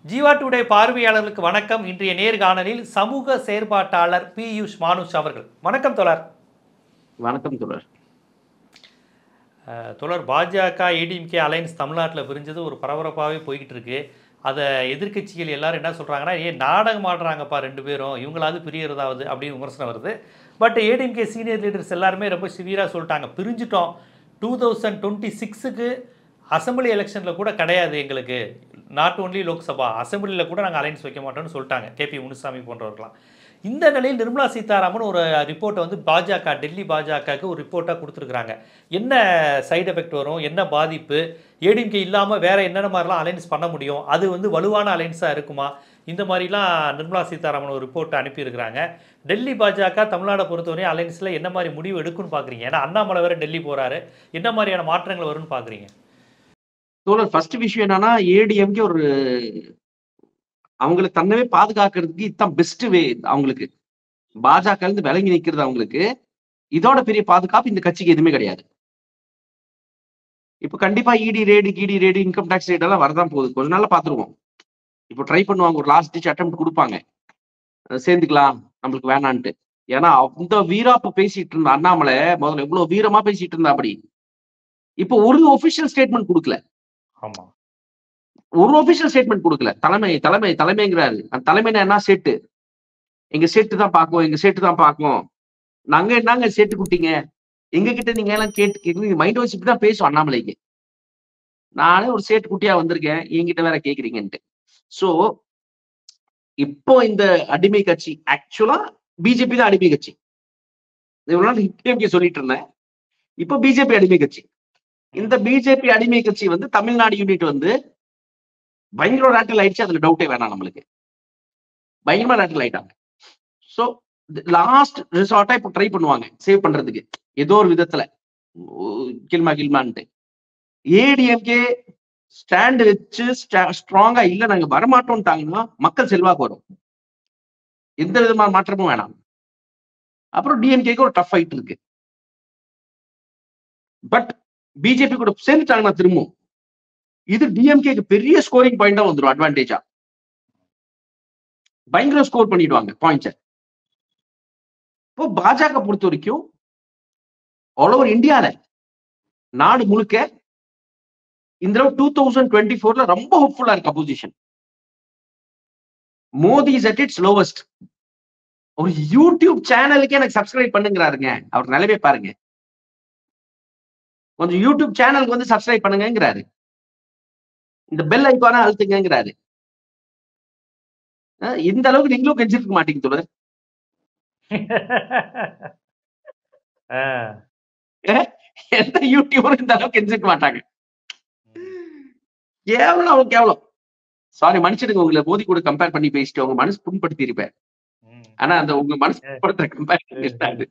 Jeeva today பார்வையாளர்களுக்கு வணக்கம் இன்றைய நேர்காணலில் சமூக செயற்பாட்டாளர் பியூஷ் மானுஷ் அவர்கள் வணக்கம் தோழர் வணக்கம் தொடர் அஹ், தோழர் பாஜக ஏடிஎம்கே அலையன்ஸ் தமிழ்நாட்டில் பிரிஞ்சது ஒரு பரபரப்பாகவே போய்கிட்டு இருக்கு அதை எதிர்க்கட்சிகள் எல்லாரும் என்ன சொல்கிறாங்கன்னா ஏன் நாடகம் ஆடுறாங்கப்பா ரெண்டு பேரும் இவங்களாவது பிரியறதாவது அப்படின்னு விமர்சனம் வருது பட் ஏடிஎம்கே சீனியர் லீடர்ஸ் எல்லாருமே ரொம்ப சிவியராக சொல்லிட்டாங்க பிரிஞ்சிட்டோம் டூ தௌசண்ட் டுவெண்ட்டி சிக்ஸுக்கு அசம்பிளி எலெக்ஷனில் கூட கிடையாது எங்களுக்கு நாட் ஒன்லி லோக்சபா அசம்பிளியில் கூட நாங்கள் அலைன்ஸ் வைக்க மாட்டோம்னு சொல்லிட்டாங்க கேபி முனுசாமி போன்றவர்களாம் இந்த நிலையில் நிர்மலா சீதாராமன் ஒரு ரிப்போர்ட்டை வந்து பாஜக டெல்லி பாஜகவுக்கு ஒரு ரிப்போர்ட்டாக கொடுத்துருக்குறாங்க என்ன சைடு எஃபெக்ட் வரும் என்ன பாதிப்பு ஏடிஎம்கே இல்லாமல் வேற என்னென்ன மாதிரிலாம் அலைன்ஸ் பண்ண முடியும் அது வந்து வலுவான அலைன்ஸாக இருக்குமா இந்த மாதிரிலாம் நிர்மலா சீதாராமன் ஒரு ரிப்போர்ட் அனுப்பியிருக்கிறாங்க டெல்லி பாஜக தமிழ்நாடை பொறுத்தவரை அலைன்ஸில் என்ன மாதிரி முடிவு எடுக்குன்னு பார்க்குறீங்க ஏன்னா அண்ணாமலை வேற டெல்லி போகிறாரு என்ன மாதிரியான மாற்றங்கள் வரும்னு பார்க்குறீங்க தோழர் ஃபர்ஸ்ட் விஷயம் என்னன்னா ஏடிஎம்கே ஒரு அவங்களுக்கு தன்னவே பாதுகாக்கிறதுக்கு இதுதான் பெஸ்ட் வே அவங்களுக்கு பாஜக இருந்து விலகி நிக்கிறது அவங்களுக்கு இதோட பெரிய பாதுகாப்பு இந்த கட்சிக்கு எதுவுமே கிடையாது இப்ப கண்டிப்பா இடி ரேடு கிடி ரேடு இன்கம் டாக்ஸ் ரேட் எல்லாம் வரதான் போகுது கொஞ்ச நாள்ல பாத்துருவோம் இப்போ ட்ரை பண்ணுவாங்க ஒரு லாஸ்ட் டிச் அட்டம் கொடுப்பாங்க அஹ் சேர்ந்துக்கலாம் நம்மளுக்கு வேணான்ட்டு ஏன்னா அந்த வீராப்பு பேசிட்டு இருந்த அண்ணாமலை முதல்ல எவ்வளவு வீரமா பேசிட்டு இருந்தா அப்படி இப்போ ஒரு ஒபிஷியல் ஸ்டேட்மெண்ட் கொடுக்கல ஆமாம் ஒரு ஒபிஷியல் ஸ்டேட்மெண்ட் கொடுக்கல தலைமை தலைமை தலைமைங்கிறாரு அந்த தலைமைனா என்ன செட்டு எங்க செட்டு தான் பார்க்கும் எங்க செட்டு தான் பார்க்கும் நாங்க என்னங்க செட்டு குட்டிங்க எங்க கிட்ட நீங்க எல்லாம் கேட்டு கேட்குறீங்க மைண்ட் வாய்ஸ் இப்படி தான் பேசும் அண்ணாமலைக்கு நானே ஒரு சேட்டு குட்டியா வந்திருக்கேன் என்கிட்ட வேற கேக்குறீங்கன்ட்டு சோ இப்போ இந்த அடிமை கட்சி ஆக்சுவலா பிஜேபி தான் அடிமை கட்சி இவ்வளவு நாள் DMK சொல்லிட்டு இருந்தேன் இப்போ பிஜேபி அடிமை கட்சி இந்த பிஜேபி அடிமை கட்சி வந்து தமிழ்நாடு யூனிட் வந்து பயங்கர ரேட்டில் ஆயிடுச்சு அதுல டவுட்டே வேணாம் நம்மளுக்கு பயங்கரமா ரேட்டில் ஆயிட்டாங்க ஸோ லாஸ்ட் ரிசார்ட்டா இப்போ ட்ரை பண்ணுவாங்க சேவ் பண்றதுக்கு ஏதோ ஒரு விதத்துல உ- கில்மா கில்மான்ட்டு ஏடிஎம்கே ஸ்டாண்ட் வச்சு ஸ்ட்ராங்கா இல்ல நாங்க வரமாட்டோம்ட்டாங்கன்னா மக்கள் செல்வாக்கு வரும் எந்த விதமான மாற்றமும் வேணாம் அப்புறம் டிஎம்கேக்கு ஒரு டஃப் ஃபைட் இருக்கு பட் பிஜேபி கூட சேர்ந்துட்டாங்கன்னா திரும்பவும் இது டிஎம்கேக்கு பெரிய ஸ்கோரிங் பாயிண்டா வந்துடும் அட்வான்டேஜா பயங்கர ஸ்கோர் பண்ணிடுவாங்க பாயிண்ட்ஸ் இப்போ பாஜக பொறுத்த வரைக்கும் ஆல் ஓவர் இந்தியால நாடு முழுக்க இந்த தடவை டூ தௌசண்ட் டுவெண்ட்டி ஃபோர்ல ரொம்ப ஹோப்ஃபுல்லா இருக்கு opposition Modi is at its lowest ஒரு யூடியூப் சேனலுக்கே எனக்கு சப்ஸ்கிரைப் பண்ணுங்கிறாருங்க அவர் நிலவே பாருங்க கொஞ்சம் யூடியூப் சேனலுக்கு வந்து சப்ஸ்கிரைப் பண்ணுங்கிறாரு இந்த பெல் ஐக்கான அழுத்துங்கிறாரு அஹ் இந்த அளவுக்கு நீங்களும் கெஞ்சிருக்க மாட்டீங்க தொடர் எந்த யூடியூபரும் இந்த அளவுக்கு கெஞ்சிருக்க மாட்டாங்க கேவலம் அவன் கேவலம் சாரி மன்னிச்சிடுங்க உங்களை மோதி கூட கம்பேர் பண்ணி பேசிட்டு உங்க மனசு புண்படுத்தி இருப்பேன் ஆனா அந்த உங்க மனசு புண்படுத்துற கம்பேர் இருக்காது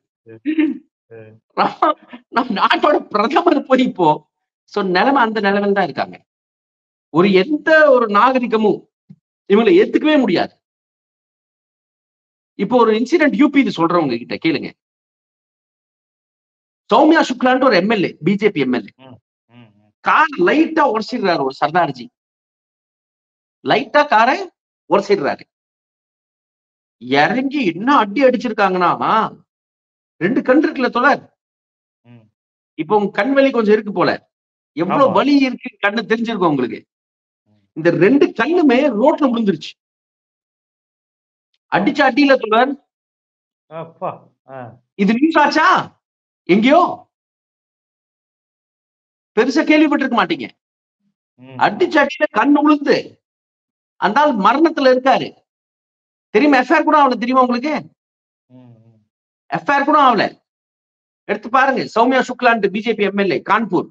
நம்ம நாட்டோட பிரதமர் போய் இப்போ சோ நிலைமை அந்த நிலைமையில தான் இருக்காங்க ஒரு எந்த ஒரு நாகரிகமும் இவங்களை ஏத்துக்கவே முடியாது இப்போ ஒரு இன்சிடென்ட் யூபி இது சொல்றவங்க கிட்ட கேளுங்க சௌமியா சுக்லான்ட்டு ஒரு எம்எல்ஏ பிஜேபி எம்எல்ஏ கார் லைட்டா உடச்சிடுறாரு ஒரு சர்தார்ஜி லைட்டா காரை உடச்சிடுறாரு இறங்கி என்ன அடி அடிச்சிருக்காங்கன்னா ரெண்டு கண் இருக்குல்ல தொடர் ம். இப்போ உங்க கண் வலி கொஞ்சம் இருக்கு போல எவ்வளவு ஆமா. வலி இருக்கு கண்ணு தெரிஞ்சிருக்கும் உங்களுக்கு இந்த ரெண்டு கண்ணுமே ரோட்ல விழுந்துருச்சு அடிச்ச அடியில தொடர் அப்பா ஆ இது நியூஸ் ஆச்சா எங்கேயோ பெருசா கேள்விப்பட்டிருக்க மாட்டீங்க ம். அடிச்ச அடியில கண் விழுந்து அந்த ஆள் மரணத்துல இருக்காரு தெரியுமா எஃப்ஐஆர் கூட ஆகல தெரியுமா உங்களுக்கு ம், ம். எஃப்ஐஆர் கூட ஆகல எடுத்து பாருங்க சௌமியா சுக்லான்ட்டு பிஜேபி எம்எல்ஏ கான்பூர்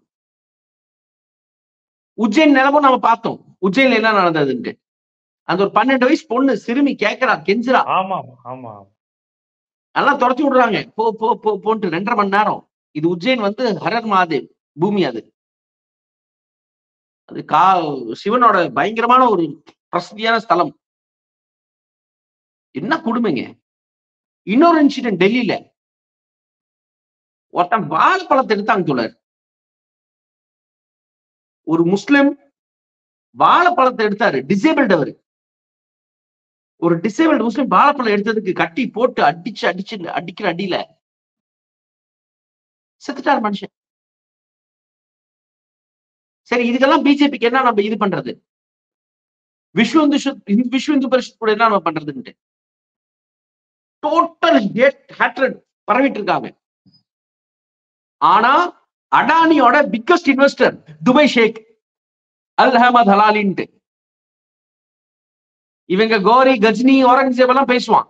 உஜ்ஜைன் நிலமும் நம்ம பார்த்தோம் உஜ்ஜைன்ல என்ன நடந்ததுன்ட்டு அந்த ஒரு பன்னெண்டு வயசு பொண்ணு சிறுமி கேட்கறா கெஞ்சுறா ஆமாம் ஆமாம் நல்லா துரத்தி விடுறாங்க போ போ போ போன்ட்டு ரெண்டரை மணி நேரம் இது உஜ்ஜைன் வந்து ஹரர் மகாதேவ் பூமி அது அது கா சிவனோட பயங்கரமான ஒரு பிரசித்தியான ஸ்தலம் என்ன கொடுமைங்க இன்னொரு இன்சிடென்ட் டெல்லியில ஒருத்தன் வாழைப்பழத்தை எடுத்தாங்க தோழர் ஒரு முஸ்லிம் வாழைப்பழத்தை எடுத்தாரு டிசேபிள்ட் அவரு ஒரு டிசேபிள்டு முஸ்லீம் வாழைப்பழம் எடுத்ததுக்கு கட்டி போட்டு அடிச்சு அடிச்சு அடிக்கிற அடியில செத்துட்டார் மனுஷன் சரி இதுக்கெல்லாம் பிஜேபிக்கு என்ன நம்ம இது பண்றது விஸ்வ இந்து சு- இந்து- விஸ்வ இந்து பரிஷத் கூட என்ன நம்ம பண்றதுன்ட்டு டோட்டல் ஹேட்ரட் பரவிட்டு இருக்காங்க ஆனா அடானியோட biggest investor Dubai Sheikh Al Ahmad ஹலாலின்ட்டு இவங்க கோரி கஜ்னி அவுரங்கசீப் எல்லாம் பேசுவான்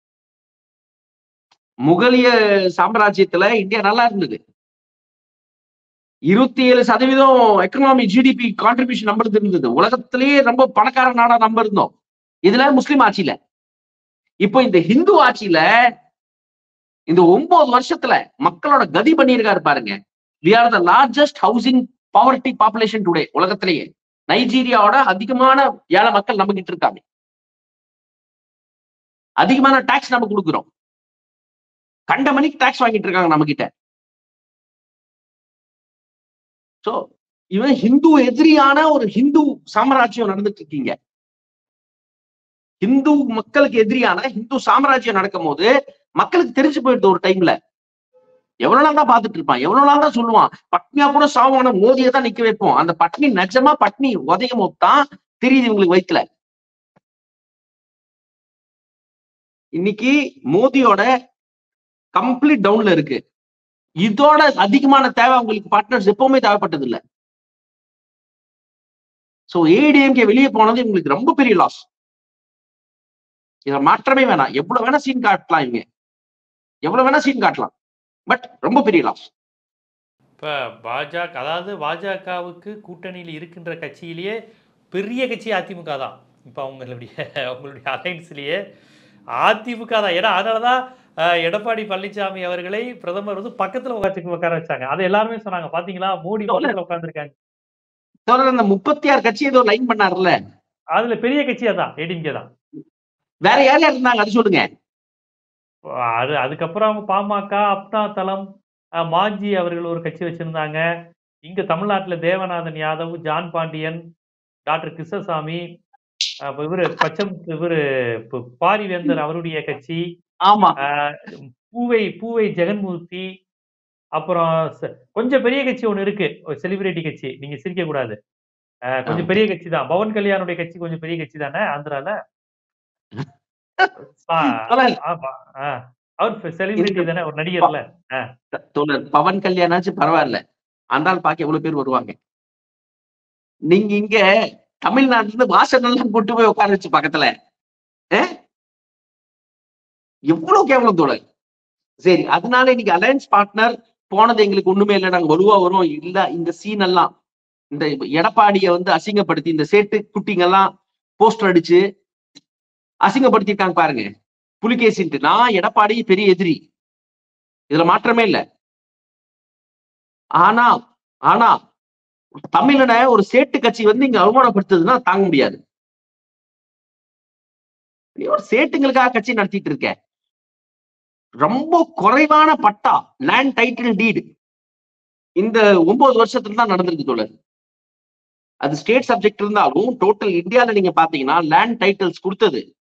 முகலிய சாம்ராஜ்யத்துல இந்தியா நல்லா இருந்தது இருபத்தி ஏழு சதவீதம் எக்கனாமி ஜிடிபி கான்ட்ரிபியூஷன் நம்பர் இருந்தது உலகத்திலேயே ரொம்ப பணக்கார நாடா நம்ப இருந்தோம் இதுல முஸ்லிம் ஆட்சியில இப்போ இந்த ஹிந்து ஆட்சியில இந்த ஒன்பது வருஷத்துல மக்களோட கதி பண்ணியிருக்காரு பாருங்க we are the largest housing poverty population today உலகத்திலேயே நைஜீரியாவோட அதிகமான ஏழை மக்கள் நம்ம கிட்ட இருக்காங்க அதிகமான டாக்ஸ் நம்ம கொடுக்குறோம் கண்ட மணிக்கு டாக்ஸ் வாங்கிட்டு இருக்காங்க நம்ம கிட்ட சோ இவன் ஹிந்து எதிரியான ஒரு ஹிந்து சாம்ராஜ்யம் நடந்துட்டு இருக்கீங்க ஹிந்து மக்களுக்கு எதிரியான ஹிந்து சாம்ராஜ்யம் நடக்கும் போது மக்களுக்கு தெரிஞ்சு போயிடுது ஒரு டைம்ல எவ்வளவு நாள் தான் பார்த்துட்டு இருப்பான் எவ்வளவு நாள் தான் சொல்லுவான் பட்னியா கூட சாவான மோதியை தான் நிக்க வைப்போம் அந்த பட்னி நிஜமா பட்னி உதயம் போது தான் தெரியுது இவங்களுக்கு வயித்துல இன்னைக்கு மோதியோட கம்ப்ளீட் டவுன்ல இருக்கு இதோட அதிகமான தேவை அவங்களுக்கு பார்ட்னர்ஸ் எப்பவுமே தேவைப்பட்டது இல்ல சோ ஏடிஎம்கே வெளியே போனது இவங்களுக்கு ரொம்ப பெரிய லாஸ் இதுல மாற்றமே வேணாம் எவ்வளவு வேணா சீன் காட்டலாம் இவங்க எவ்வளவு வேணா சீன் காட்டலாம் பட் ரொம்ப பெரிய லாஸ் இப்போ பாஜக அதாவது பாஜகவுக்கு கூட்டணியில் இருக்கின்ற கட்சியிலேயே பெரிய கட்சி அதிமுக தான் இப்போ அவங்களுடைய அவங்களுடைய அலைன்ஸ்லேயே அதிமுக தான் ஏன்னா அதனால தான் அஹ், எடப்பாடி பழனிசாமி அவர்களை பிரதமர் வந்து பக்கத்தில் உட்காந்து உட்கார வச்சாங்க அதை எல்லாருமே சொன்னாங்க பார்த்தீங்களா மோடி பக்கத்தில் உட்காந்துருக்காங்க தவிர அந்த முப்பத்தி ஆறு கட்சி ஏதோ லைன் பண்ணார்ல அதுல பெரிய கட்சியா தான் ஏடிஎம்கே தான் வேற யார் யார் இருந்தாங்க அது சொல்லுங்க அது அதுக்கப்புறம் அவங்க பாமக அப்னா தளம் அஹ், மாஜி அவர்கள் ஒரு கட்சி வச்சிருந்தாங்க இங்க தமிழ்நாட்டுல தேவநாதன் யாதவ் ஜான் பாண்டியன் டாக்டர் கிருஷ்ணசாமி அஹ், இவரு பச்சம் இவரு ப- பாரிவேந்தர் அவருடைய கட்சி ஆமா அஹ், பூவை பூவை ஜெகன்மூர்த்தி அப்புறம் ச- கொஞ்சம் பெரிய கட்சி ஒண்ணு இருக்கு ஒரு செலிபிரிட்டி கட்சி நீங்க சிரிக்க கூடாது அஹ், கொஞ்சம் ஆமா. பெரிய கட்சி தான் பவன் கல்யாணுடைய கட்சி கொஞ்சம் பெரிய கட்சி தானே ஆந்திரால ஆ, தோழர், ஆமா ஆ. அவர் செலிபிரிட்டி தானே ஒரு நடிகர்ல தோழர் பவன் கல்யாணாச்சும் பரவாயில்ல அந்த ஆள் பார்க்க எவ்வளவு பேர் வருவாங்க நீங்க இங்க தமிழ்நாட்டுல இருந்து வாசன் எல்லாம் கூட்டு போய் உட்கார வச்சு பக்கத்துல அஹ்? எவ்வளவு கேவலம் தோழர் சரி அதனால இன்னைக்கு அலையன்ஸ் பார்ட்னர் போனது எங்களுக்கு ஒண்ணுமே இல்லை நாங்க வருவா வரும் இல்ல இந்த சீன் எல்லாம் இந்த எடப்பாடிய வந்து அசிங்கப்படுத்தி இந்த சேட்டு குட்டிங்க எல்லாம் போஸ்டர் அடிச்சு அசிங்கப்படுத்திருக்காங்க பாருங்க புலிகேசின்ட்டு நான் எடப்பாடி பெரிய எதிரி இதுல மாற்றமே இல்ல ஆனா ஆனா தமிழனை ஒரு சேட்டு கட்சி வந்து இங்க அவமானப்படுத்துதுன்னா தாங்க முடியாது நீ ஒரு சேட்டுங்களுக்காக கட்சி நடத்திட்டு இருக்க ரொம்ப குறைவான பட்டா லேண்ட் டைட்டில் டீடு இந்த ஒன்பது வருஷத்துல தான் நடந்திருக்கு தோழர் அது ஸ்டேட் சப்ஜெக்ட் இருந்தாலும் டோட்டல் இந்தியால நீங்க பாத்தீங்கன்னா லேண்ட் டைட்டில்ஸ் கொடுத்தது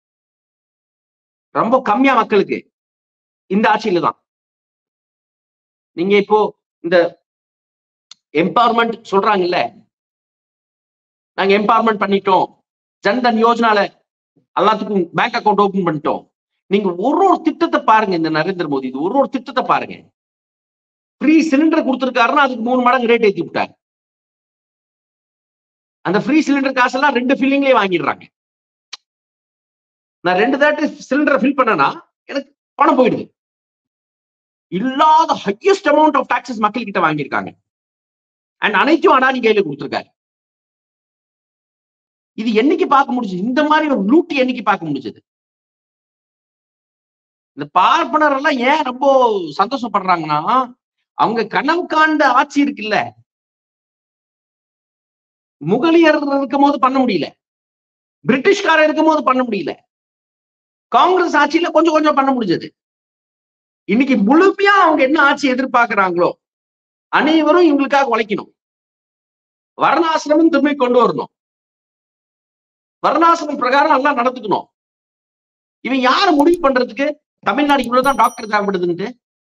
ரொம்ப கம்மியா மக்களுக்கு இந்த ஆட்சியில தான் நீங்க இப்போ இந்த எம்பவர்மெண்ட் சொல்றாங்கல்ல நாங்க எம்பவர்மெண்ட் பண்ணிட்டோம் ஜன்தன் யோஜனால எல்லாத்துக்கும் பேங்க் அக்கவுண்ட் ஓபன் பண்ணிட்டோம் நீங்க ஒரு ஒரு திட்டத்தை பாருங்க இந்த நரேந்திர மோடி இது ஒரு ஒரு திட்டத்தை பாருங்க ஃப்ரீ சிலிண்டர் கொடுத்திருக்காருன்னா அதுக்கு மூணு மடங்கு ரேட் ஏத்தி விட்டாரு அந்த ஃப்ரீ சிலிண்டர் காசெல்லாம் ரெண்டு ஃபில்லிங்லயே வாங்கிடுறாங்க நான் ரெண்டு தாட்டி சிலிண்டரை ஃபில் பண்ணனா எனக்கு பணம் போயிடுது இல்லாத ஹையஸ்ட் அமௌண்ட் ஆஃப் டாக்ஸஸ் மக்கள் கிட்ட வாங்கியிருக்காங்க அண்ட் அனைத்தும் அடானி கையில கொடுத்திருக்காரு இது என்னைக்கு பார்க்க முடிஞ்சது இந்த மாதிரி ஒரு லூட்டி என்னைக்கு பார்க்க முடிஞ்சது இந்த பார்ப்பனர் எல்லாம் ஏன் ரொம்ப சந்தோஷப்படுறாங்கன்னா அவங்க கனவு காண்ட ஆட்சி இருக்குல்ல முகலியர் இருக்கும் போது பண்ண முடியல பிரிட்டிஷ்காரர் இருக்கும் போது பண்ண முடியல காங்கிரஸ் ஆட்சியில கொஞ்சம் கொஞ்சம் பண்ண முடிஞ்சது இன்னைக்கு முழுமையா அவங்க என்ன ஆட்சி எதிர்பார்க்கிறாங்களோ அனைவரும் இவங்களுக்காக உழைக்கணும் வர்ணாசிரமம் திரும்பி கொண்டு வரணும் வர்ணாசிரமம் பிரகாரம் எல்லாம் நடந்துக்கணும் இவன் யார முடிவு பண்றதுக்கு தமிழ்நாடு இவ்வளவுதான் டாக்டர் தேவைப்படுதுன்ட்டு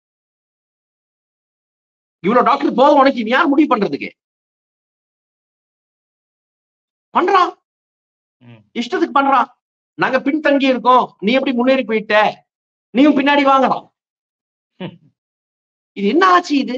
இவ்வளவு டாக்டர் போதும் உனக்கு இவன் யார் முடிவு பண்றதுக்கு பண்றான் ம். இஷ்டத்துக்கு பண்றான் நாங்க பின்தங்கி இருக்கோம் நீ எப்படி முன்னேறி போயிட்ட நீயும் பின்னாடி வாங்கலாம் இது என்ன ஆச்சு இது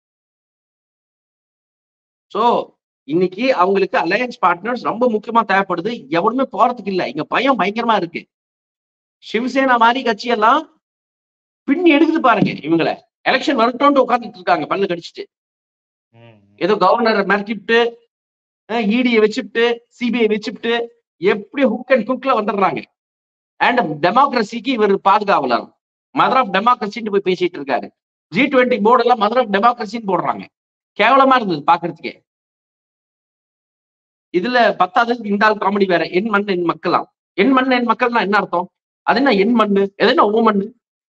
சோ இன்னைக்கு அவங்களுக்கு அலையன்ஸ் பார்ட்னர்ஸ் ரொம்ப முக்கியமா தேவைப்படுது எவனுமே போறதுக்கு இல்ல இங்க பயம் பயங்கரமா இருக்கு சிவசேனா மாதிரி கட்சி எல்லாம் பின்னி எடுக்குது பாருங்க இவங்கள எலெக்ஷன் வரட்டும்னு உட்கார்ந்துட்டு இருக்காங்க பல்லு கடிச்சிட்டு ம். ஏதோ கவர்னரை மிரட்டிவிட்டு இடியை வச்சுட்டு சிபிஐ வச்சுட்டு எப்படி ஹுக் அண்ட் குக்ல வந்துடுறாங்க அண்ட் டெமோக்ரஸிக்கு இவர் பாதுகாவலர் மதர் ஆஃப் டெமோக்ரஸின்னு போய் பேசிட்டு இருக்காரு ஜி டுவெண்ட்டி போர்டு எல்லாம் மதர் ஆஃப் டெமோக்ரஸின்னு போடுறாங்க கேவலமா இருந்தது பாக்குறதுக்கே இதுல பத்தாவதுக்கு இந்த ஆள் காமெடி வேற என் மண் என் மக்களாம் என் மண் என் மக்கள்னா என்ன அர்த்தம் அது என்ன என் மண்ணு எது என்ன ஓ மண்ணு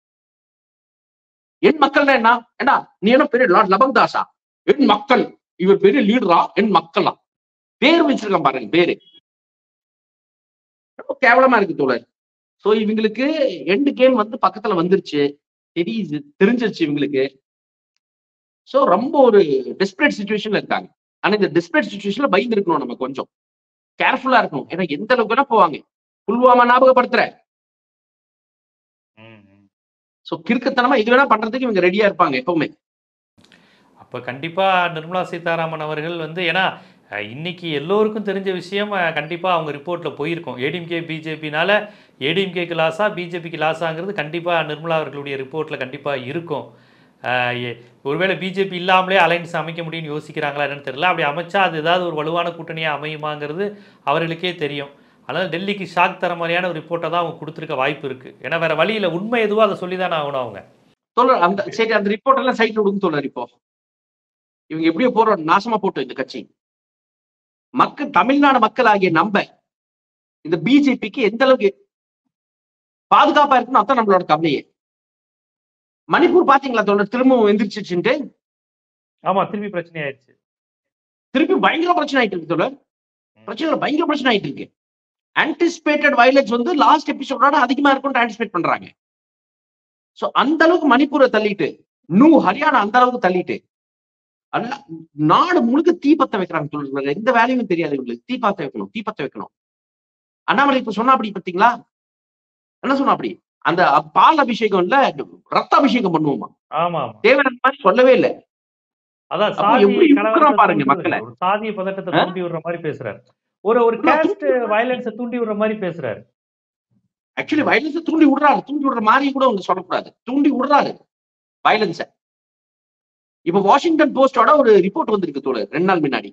என் மக்கள்னா என்ன ஏண்டா நீ என்ன பெரிய லார்ட் லபங் தாஸா என் மக்கள் இவர் பெரிய லீடரா என் மக்களா பேர் வச்சிருக்கான் பாருங்க பேரு ரொம்ப கேவலமா இருக்கு தோழர் சோ இவங்களுக்கு எண்டு கேம் வந்து பக்கத்துல வந்துருச்சு தெரியுது தெரிஞ்சிருச்சு இவங்களுக்கு சோ ரொம்ப ஒரு டெஸ்பரேட் சுச்சுவேஷன்ல இருக்காங்க ஆனா இந்த டெஸ்பரேட் சுச்சுவேஷன்ல பயந்து இருக்கணும் நம்ம கொஞ்சம் கேர்ஃபுல்லா இருக்கணும் ஏன்னா எந்த அளவுக்கு வேணா போவாங்க புல்வாமா ஞாபகப்படுத்துற ம், ம். சோ கிறுக்கத்தனமா இது வேணா பண்றதுக்கு இவங்க ரெடியா இருப்பாங்க எப்பவுமே அப்போ கண்டிப்பாக நிர்மலா சீதாராமன் அவர்கள் வந்து ஏன்னா அஹ், இன்னைக்கு எல்லோருக்கும் தெரிஞ்ச விஷயம் கண்டிப்பாக அவங்க ரிப்போர்ட்டில் போயிருக்கும் ஏடிஎம்கே பிஜேபினால ஏடிஎம்கேக்கு லாஸா பிஜேபிக்கு லாஸாங்கிறது கண்டிப்பாக நிர்மலா அவர்களுடைய ரிப்போர்ட்டில் கண்டிப்பாக இருக்கும் அஹ், எ- ஒருவேளை பிஜேபி இல்லாமலே அலைன்ஸ் அமைக்க முடியும்னு யோசிக்கிறாங்களா என்னன்னு தெரியல அப்படி அமைச்சா அது ஏதாவது ஒரு வலுவான கூட்டணியாக அமையுமாங்கிறது அவர்களுக்கே தெரியும் அதனால் டெல்லிக்கு ஷாக் தர மாதிரியான ஒரு ரிப்போர்ட்டை தான் அவங்க கொடுத்துருக்க வாய்ப்பு இருக்குது ஏன்னா வேறு வழியில் உண்மை எதுவோ அதை சொல்லி தானே ஆகணும் அவங்க தோழர் அந்த சரி அந்த ரிப்போர்ட் எல்லாம் சைட்ல விடுங்க தோழர் இப்போ இவங்க எப்படியோ போறோம் நாசமா போட்டோம் இந்த கட்சி மக்கள் தமிழ்நாடு மக்கள் ஆகிய நம்ப இந்த பிஜேபிக்கு எந்த அளவுக்கு பாதுகாப்பா இருக்கணும் அதான் நம்மளோட கவலையே மணிப்பூர் பாத்தீங்களா தோழர் திரும்பவும் எந்திரிச்சிச்சுன்ட்டு ஆமாம் திருப்பி பிரச்சனை ஆயிடுச்சு திருப்பி பயங்கர பிரச்சனை ஆயிட்டு இருக்கு தோழர் பிரச்சனை பயங்கர பிரச்சனை ஆயிட்டு இருக்கு ஆன்டிசிபேட்டட் வயலன்ஸ் வந்து லாஸ்ட் எபிசோடோட அதிகமா இருக்கும்னு ஆன்டிசிபேட் பண்றாங்க சோ அந்த அளவுக்கு மணிப்பூரை தள்ளிட்டு நூ ஹரியானா அந்த அளவுக்கு தள்ளிட்டு அல்ல நாடு முழுக்க தீ பத்த வைக்கிறாங்க சொல்றாங்க எந்த வேலையும் தெரியாது இவங்களுக்கு தீ பத்த வைக்கணும் தீ பத்த வைக்கணும் அண்ணாமலை இப்ப சொன்னா அப்படி பாத்தீங்களா என்ன சொன்னா அப்படி அந்த பால் அபிஷேகம் இல்ல ரத்த அபிஷேகம் பண்ணுவோமா ஆமாம் ஆமாம் தேவையான மாதிரி சொல்லவே இல்லை அதான் அப்போ சாதி எப்படி கலவரத்தை இழுக்குறான் பாருங்க தூண்டுறது. மக்களை. ஒரு சாதிய பதட்டத்தை ஆ? தூண்டி விடுற மாதிரி பேசுறாரு ஒரு ஒரு ஆமா, கேஸ்ட் வயலன்ஸை தூண்டி விடுற மாதிரி பேசுறாரு ஆக்சுவலி வயலன்ஸை தூண்டி விடுறாரு தூண்டி விடுற மாதிரி கூட அவங்க சொல்லக்கூடாது தூண்டி விடுறாரு வயலன்ஸை இப்ப வாஷிங்டன் போஸ்டோட ஒரு ரிப்போர்ட் வந்திருக்கு தோழர் ரெண்டு நாள் முன்னாடி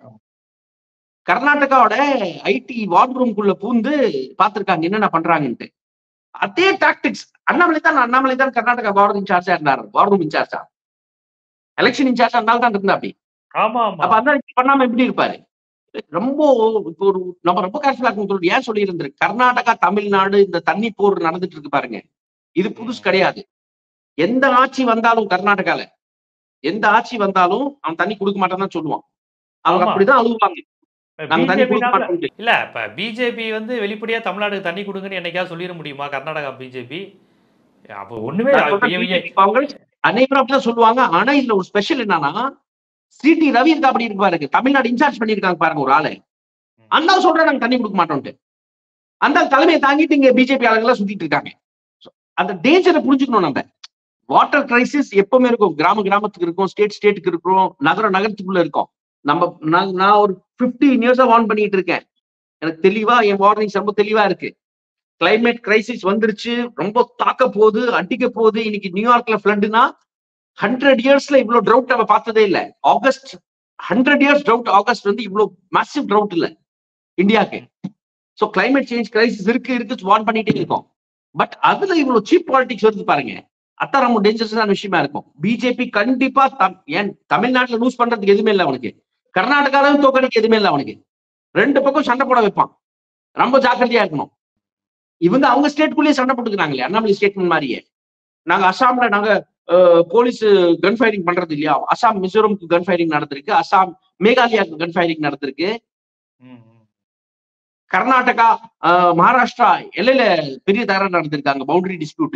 கர்நாடகாவோட ஐடி வார்ட் ரூம்குள்ள பூந்து பார்த்திருக்காங்க என்னென்ன பண்றாங்கன்ட்டு அதே டாக்டிக்ஸ் அண்ணாமலை தான் அண்ணாமலை தான் கர்நாடகா வார்டு இன்சார்ஜா இருந்தாரு வார்ட் ரூம் இன்சார்ஜா எலெக்ஷன் இன்சார்ஜ் அந்த தான் இருந்தா அப்படி ஆமா ஆமா அப்ப அந்த பண்ணாம எப்படி இருப்பாரு ரொம்ப இப்போ ஒரு நம்ம ரொம்ப கேர்ஃபுல்லா இருக்கணும் தோழர். ஏன் சொல்லி கர்நாடகா தமிழ்நாடு இந்த தண்ணி போர் நடந்துட்டு இருக்கு பாருங்க இது புதுசு கிடையாது எந்த ஆட்சி வந்தாலும் கர்நாடகால எந்த ஆட்சி வந்தாலும் அவன் தண்ணி கொடுக்க மாட்டான்னு தான் சொல்லுவான் அவங்க ஆமா. அப்படிதான் அழுவாங்க நாங்க தண்ணி கொடுக்க பிஜேபி மாட்டோம் இல்ல இப்ப பிஜேபி வந்து வெளிப்படையா தமிழ்நாடுக்கு தண்ணி கொடுங்கன்னு என்னைக்காவது சொல்லிட முடியுமா கர்நாடகா பிஜேபி அப்போ ஒண்ணுமே நான் சொல்றேன், இவங்க- BJP இப்ப அவங்க அனைவரும் அப்படிதான் சொல்லுவாங்க ஆனா இதுல ஒரு ஸ்பெஷல் என்னன்னா சிடி ரவி இருக்கா அப்படி இருக்கு பாருங்க தமிழ்நாடு இன்சார்ஜ் பண்ணிருக்காங்க பாருங்க ஒரு ஆளு அந்த ஆள் சொல்றேன் நாங்க தண்ணி கொடுக்க மாட்டோம்ட்டு அந்த ஆள் தலைமையை தாங்கிட்டு இங்க பிஜேபி ஆளுங்கெல்லாம் சுத்திட்டு இருக்காங்க So, அந்த டேஞ்சரை புரிஞ்சுக்கணும் நம்ம வாட்டர் கிரைசிஸ் எப்பவுமே இருக்கும் கிராம கிராமத்துக்கு இருக்கும் ஸ்டேட் ஸ்டேட்டுக்கு இருக்கும் நகர நகரத்துக்குள்ள இருக்கும் நம்ம நான் நான் ஒரு 15 இயர்ஸா வார்ன் பண்ணிட்டு இருக்கேன் எனக்கு தெளிவா என் வார்னிங்ஸ் ரொம்ப தெளிவா இருக்கு கிளைமேட் கிரைசிஸ் வந்துருச்சு ரொம்ப தாக்க போகுது அடிக்க போகுது இன்னைக்கு நியூயார்க்ல ஃபிளட்னா ஹண்ட்ரட் இயர்ஸ்ல இவ்வளவு ட்ரவுட் நம்ம பார்த்ததே இல்ல August hundred years drought August வந்து இவ்வளவு மேசிவ் ட்ரவுட் இல்ல இந்தியாக்கு சோ கிளைமேட் சேஞ்ச் கிரைசிஸ் இருக்கு இருக்கு வார்ன் பண்ணிட்டே இருக்கோம் பட் அதுல இவ்வளவு சீப் பாலிடிக்ஸ் வருது பாருங்க அதான் ரொம்ப டேஞ்சரஸான விஷயமா இருக்கும் பிஜேபி கண்டிப்பா தம்- ஏன் தமிழ்நாட்டுல லூஸ் பண்றதுக்கு எதுவுமே இல்லை அவனுக்கு கர்நாடகாவிலும் தோக்கடிக்க எதுவுமே இல்லை அவனுக்கு ரெண்டு பக்கம் சண்டை போட வைப்பான் ரொம்ப ஜாக்கிரதையா இருக்கணும் இவங்க அவங்க ஸ்டேட்குள்ளேயே சண்டை போட்டுக்கிறாங்களே அண்ணாமலை ஸ்டேட்மெண்ட் மாதிரியே நாங்க அசாம்ல நாங்க போலீஸ் கன் ஃபயரிங் பண்றது இல்லையா அசாம் மிசோரம்க்கு கன் ஃபயரிங் நடந்திருக்கு அசாம் மேகாலயாவுக்கு கன் ஃபயரிங் நடந்திருக்கு ம், ம். கர்நாடகா ஆஹ், மகாராஷ்டிரா எல்லையில பெரிய தகராறு நடந்திருக்காங்க பவுண்டரி டிஸ்பியூட்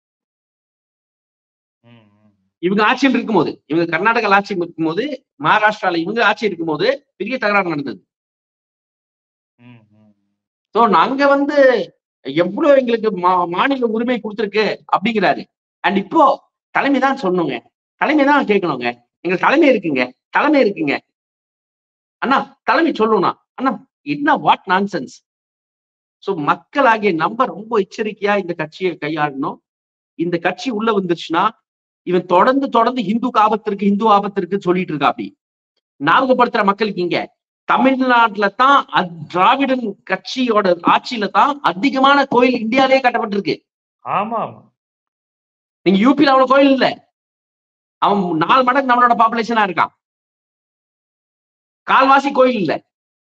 ம், ம். இவங்க ஆட்சியில் இருக்கும்போது இவங்க கர்நாடகா ஆட்சியில் இருக்கும்போது மகாராஷ்டிரால இவங்க ஆட்சி இருக்கும்போது பெரிய தகராறு நடந்தது ம், ம். சோ நாங்க வந்து எவ்வளவு எங்களுக்கு மா- மாநில உரிமை கொடுத்திருக்கு அப்படிங்கிறாரு அண்ட் இப்போ தலைமை தான் சொன்னோங்க தலைமை தான் கேட்கணுங்க எங்க தலைமை இருக்குங்க தலைமை இருக்குங்க அண்ணா தலைமை சொல்லணும்னா அண்ணா என்ன வாட் நான்சென்ஸ் சோ மக்களாகிய நம்ம ரொம்ப எச்சரிக்கையா இந்த கட்சியை கையாளணும் இந்த கட்சி உள்ள வந்துருச்சுன்னா இவன் தொடர்ந்து தொடர்ந்து ஹிந்துக்கு ஆபத்து இருக்கு ஹிந்து ஆபத்து இருக்குன்னு சொல்லிட்டு இருக்கா அப்படி ஞாபகப்படுத்துற மக்களுக்கு இங்க தமிழ்நாட்டுல தான் அத்- திராவிடன் கட்சியோட ஆட்சியில தான் அதிகமான கோயில் இந்தியாவிலே கட்டப்பட்டிருக்கு ஆமா ஆமா நீங்க யூபில அவ்வளவு கோயில் இல்ல அவன் நாலு மடங்கு நம்மளோட பாப்புலேஷனா இருக்கான் கால்வாசி கோயில் இல்ல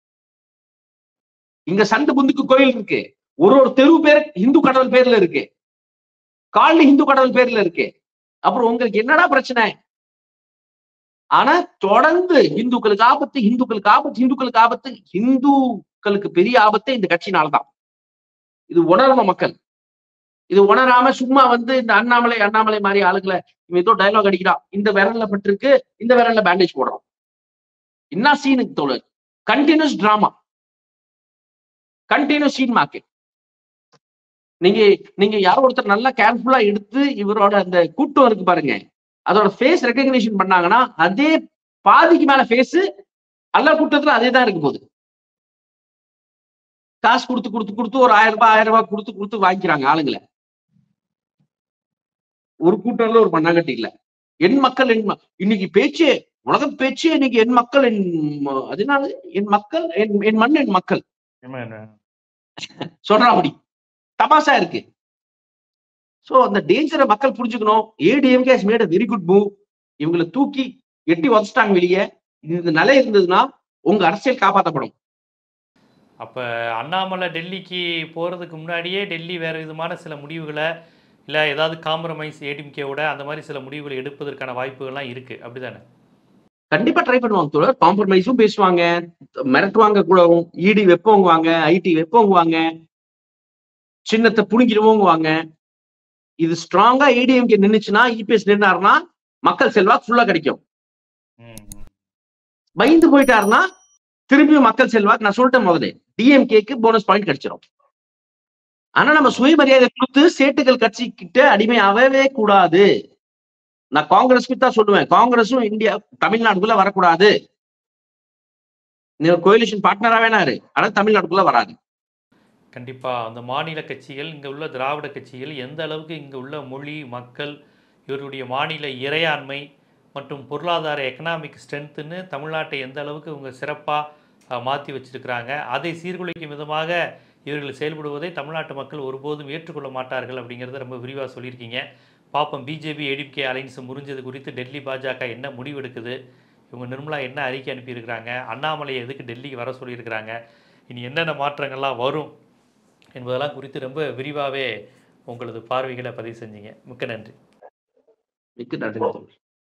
இங்க சந்து புந்துக்கு கோயில் இருக்கு ஒரு ஒரு தெரு பேர் இந்து கடவுள் பேர்ல இருக்கு காலனி இந்து கடவுள் பேர்ல இருக்கு அப்புறம் உங்களுக்கு என்னடா பிரச்சனை ஆனா தொடர்ந்து இந்துக்களுக்கு ஆபத்து இந்துக்களுக்கு ஆபத்து இந்துக்களுக்கு ஆபத்து இந்துக்களுக்கு பெரிய ஆபத்து இந்த கட்சினாலதான் இது உணரணும் மக்கள் இது உணராம சும்மா வந்து இந்த அண்ணாமலை அண்ணாமலை மாதிரி ஆளுங்களை இவன் ஏதோ டயலாக் அடிக்கிறான் இந்த விரல்ல பட்டிருக்கு இந்த விரல்ல பேண்டேஜ் போடுறோம் என்ன சீனுக்கு தோழர் continuous drama continuous scene market நீங்க நீங்க யாரோ ஒருத்தர் நல்லா கேர்ஃபுல்லா எடுத்து இவரோட அந்த கூட்டம் இருக்கு பாருங்க அதோட ஃபேஸ் ரெக்கக்னிஷன் பண்ணாங்கன்னா அதே பாதிக்கு மேல ஃபேஸ் எல்லா கூட்டத்துல அதே தான் இருக்க போகுது காசு கொடுத்து கொடுத்து கொடுத்து ஒரு ஆயிரம் ரூபாய் ஆயிரம் ரூபாய் கொடுத்து கொடுத்து வாங்கிக்கிறாங்க ஆளுங்களை ஒரு கூட்டம்ல ஒரு மண்ணாங்கட்டி இல்ல என் மக்கள் என் ம- இன்னைக்கு பேச்சு உலக பேச்சு இன்னைக்கு என் மக்கள் என் ம- அதனால என் மக்கள் என் என் மண் என் மக்கள் ஆமா, என்ன? சொல்றா அப்படி தமாசா இருக்கு சோ அந்த டேஞ்சரை மக்கள் புரிஞ்சுக்கணும் ADMK has made a very good move இவங்களை தூக்கி எட்டி உதச்சிட்டாங்க வெளியே இந்த நிலை இருந்ததுன்னா உங்க அரசியல் காப்பாற்றப்படும் அப்ப அண்ணாமலை டெல்லிக்கு போறதுக்கு முன்னாடியே டெல்லி வேற விதமான சில முடிவுகளை இல்ல ஏதாவது காம்ப்ரமைஸ் ஏடிஎம்கேவோட அந்த மாதிரி சில முடிவுகளை எடுப்பதற்கான வாய்ப்புகள்லாம் இருக்கு அப்படிதானே கண்டிப்பா ட்ரை பண்ணுவாங்க தோழர் காம்ப்ரமைஸும் பேசுவாங்க மிரட்டுவாங்க கூட இடி வெப்பவங்குவாங்க ஐடி வெப்பவங்குவாங்க சின்னத்தை புடுங்கிடுவோங்குவாங்க இது ஸ்ட்ராங்கா ஏடிஎம்கே நின்னுச்சுன்னா இபிஎஸ் நின்னாருன்னா மக்கள் செல்வாக்கு ஃபுல்லா கிடைக்கும் ம், ம். பயந்து போயிட்டாருன்னா திரும்பியும் மக்கள் செல்வாக்கு நான் சொல்லிட்டேன் முதல்ல டிஎம்கேக்கு போனஸ் பாயிண்ட் கிடைச்சிடும் ஆனா நம்ம சுயமரியாதை கொடுத்து சேட்டுகள் கட்சி கிட்ட அடிமையாகவே கூடாது நான் காங்கிரஸ்க்கு தான் சொல்லுவேன் காங்கிரஸும் இந்தியா தமிழ்நாடுக்குள்ள வரக்கூடாது நீங்க கோயிலேஷன் பார்ட்னரா வேணா இரு ஆனா தமிழ்நாட்டுக்குள்ள வராது கண்டிப்பா அந்த மாநில கட்சிகள் இங்க உள்ள திராவிட கட்சிகள் எந்த அளவுக்கு இங்க உள்ள மொழி மக்கள் இவருடைய மாநில இறையாண்மை மற்றும் பொருளாதார எக்கனாமிக் ஸ்ட்ரென்த்துன்னு தமிழ்நாட்டை எந்த அளவுக்கு இவங்க சிறப்பாக மாற்றி வச்சிருக்கிறாங்க அதை சீர்குலைக்கும் விதமாக இவர்கள் செயல்படுவதை தமிழ்நாட்டு மக்கள் ஒருபோதும் ஏற்றுக்கொள்ள மாட்டார்கள் அப்படிங்கிறத ரொம்ப விரிவாக சொல்லியிருக்கீங்க பாப்போம் பிஜேபி ஏடிஎம்கே அலைன்ஸ் முறிஞ்சது குறித்து டெல்லி பாஜக என்ன முடிவெடுக்குது இவங்க நிர்மலா என்ன அறிக்கை அனுப்பியிருக்கிறாங்க அண்ணாமலை எதுக்கு டெல்லிக்கு வர சொல்லியிருக்கிறாங்க இனி என்னென்ன மாற்றங்கள்லாம் வரும் என்பதெல்லாம் குறித்து ரொம்ப விரிவாகவே உங்களது பார்வைகளை பதிவு செஞ்சீங்க மிக்க நன்றி மிக்க நன்றி தோழர்